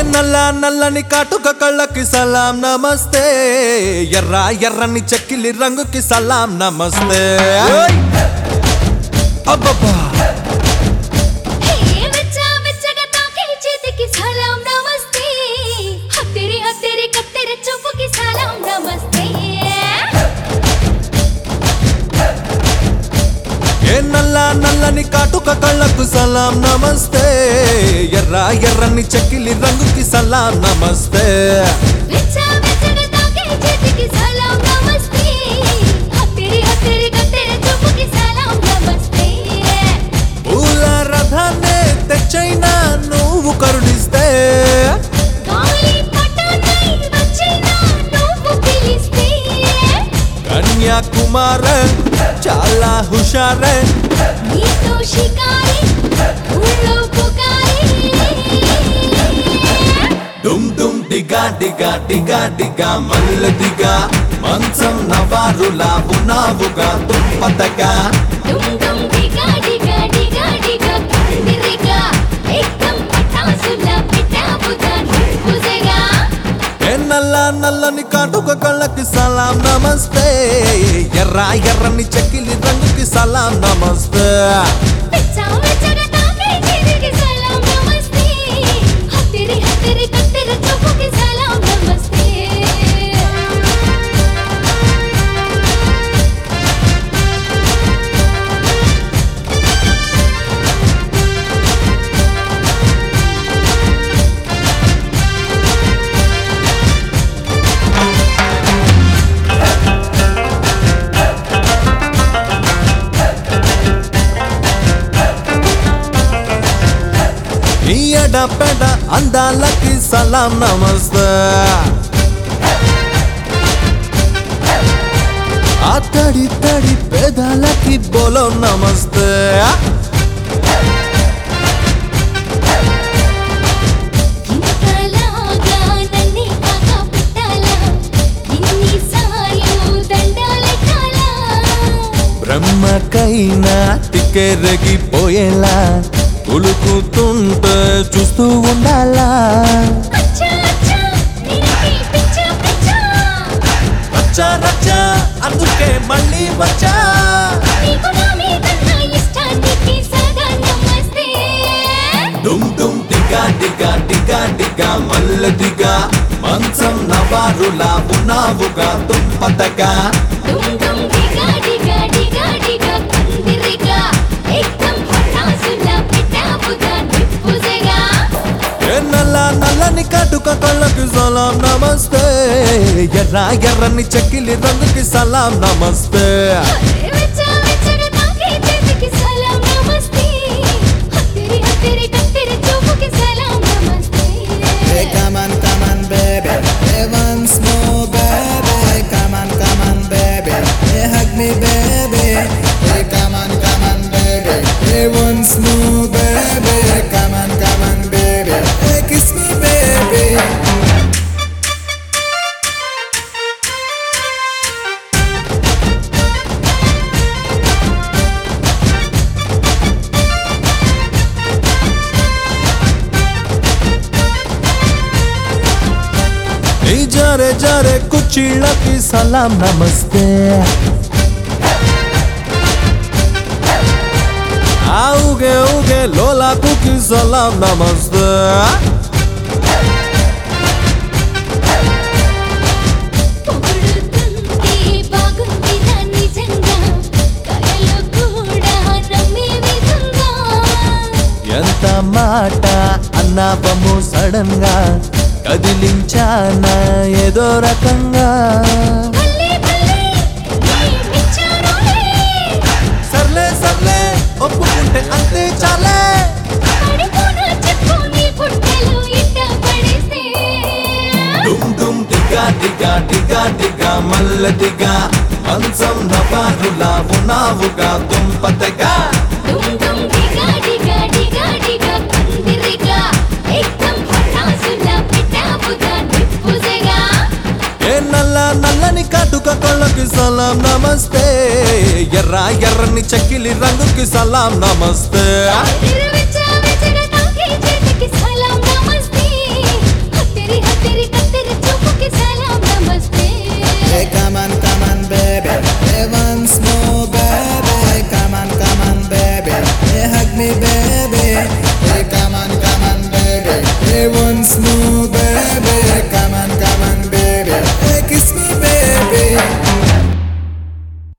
నల్ల నల్లని కాటుక కళ్ళకి సలాం నమస్తే ఎర్ర ఎర్రని చెక్కిలి రంగుకి సలాం నమస్తే అబ్బబ్బా హే వెచ్చ వెచ్చగా తాకే చేతికి సలాం నమస్తే హత్తెరి హత్తెరి కత్తెరి చూపుకి సలాం నమస్తే ఏ నల్ల నల్లని కాటుక కళ్ళకు సలాం నమస్తే ఎర్ర ఎర్రని చెక్కిలి రంగుకి సలాం నమస్తే వెచ్చ వెచ్చగా తాకే చేతికి సలాం నమస్తే హత్తెరి హత్తెరి కత్తెరి చూపుకి సలాం నమస్తే పూల రథాన్నే తెచ్చైనా నువ్వు కరుణిస్తే గాలి పటానై వచ్చినా నువ్వు పిలిస్తే కన్యాకుమార చాలా హుషారే నీతో షికారి ఊళ్ళో పుకారి డుమ్ డుమ్ డిగా డిగా డిగా డిగా మల్ల దిగా మంచం నవారులా ఉన్నావుగా దుంపతగా డుమ్ డుమ్ డిగా డిగా డిగా డిగా కందిరిగా ఏకం పటాసులా పెట్టావుగా నువ్వుజగా ఏ నల్ల నల్లని కాటుక కళ్ళకి సలాం నమస్తే ఎర్ర ఎర్రని చెక్కిలి రంగుకి సలాం నమస్తే వెచ్చ వెచ్చగా తాకే చేతికి సలాం నమస్తే హత్తెరి హత్తెరి కత్తెరి చూపుకి సలాం నమస్తే ఈ ఎడపెడ అందాలకి సలాం నమస్తే ఆ తడి తడి పేదాలకి బోలో నమస్తే ఇంతలాగా నన్నే కాక పెట్టాలా ఇన్నిసార్లు దండాలెట్టాలా బ్రహ్మకైనా తిక్కెరగిపోయేలా ఉలుకుతుంటే చూస్తూ ఉండాలా అచ్చా అచ్చా నినకి పిచ్చ పిచ్చ రచ్చా రచ్చా అందుకే మళ్ళీ వచ్చా నీకు నా మీద నా ఇష్టానికి సదా నమస్తే డుమ్ డుమ్ డిగా డిగా డిగా డిగా మల్ల దిగా మంచం నవారులా ఉన్నావుగా దుంపతగా డుమ్ డుమ్ డిగా డిగా డిగా డిగా కందిరిగా ఏకం పటాసులా పెట్టావుగా నిప్పుజగా ఏ నల్ల నల్లని కాటుక కళ్ళకి సలాం నమస్తే ఎర్ర ఎర్రని చెక్కిలి రంగుకి సలాం నమస్తే వెచ్చ వెచ్చగా తాకే చేతికి సలాం నమస్తే హత్తెరి హత్తెరి కత్తెరి చూపుకి సలాం నమస్తే Hey, come on, come on, baby. Hey, once more, baby. Come on, come on, baby. Hey, hug me, baby. Hey, come on, come on, baby. Hey, once more, baby. Come on, come on, baby. Hey, kiss me, baby. ఈ జరే జరే కుచ్చిళ్ళకి సలాం నమస్తే ఆ ఊగే ఊగే లోలాకుకి సలాం నమస్తే పొగుడుతుంటే బాగుందిరా నిజంగా కలలు కూడా నమ్మే విధంగా ఎంత మాట అన్నాపము సడన్ గా కదిలించానా ఏదో రకంగా భలే భలే ప్రేమించానులే సర్లే సర్లే ఒప్పుకుంటే అంతే చాలే పడిపోనా చెప్పు నీ పుట్టెలు ఇట్ట పడేస్తే డుమ్ డుమ్ డిగా డిగా డిగా డిగా మల్ల దిగా మంచం నవారులా ఉన్నావుగా దుంపతగా డుమ్ డుమ్ డిగా డిగా డిగా డిగా కందిరిగా ఏకం పటాసులా పెట్టావుగా నిప్పుజగా ఏ నల్ల నల్లని కాటుక కళ్ళకి సలాం నమస్తే ఎర్ర ఎర్రని చెక్కిలి రంగుకి సలాం నమస్తే తిరువే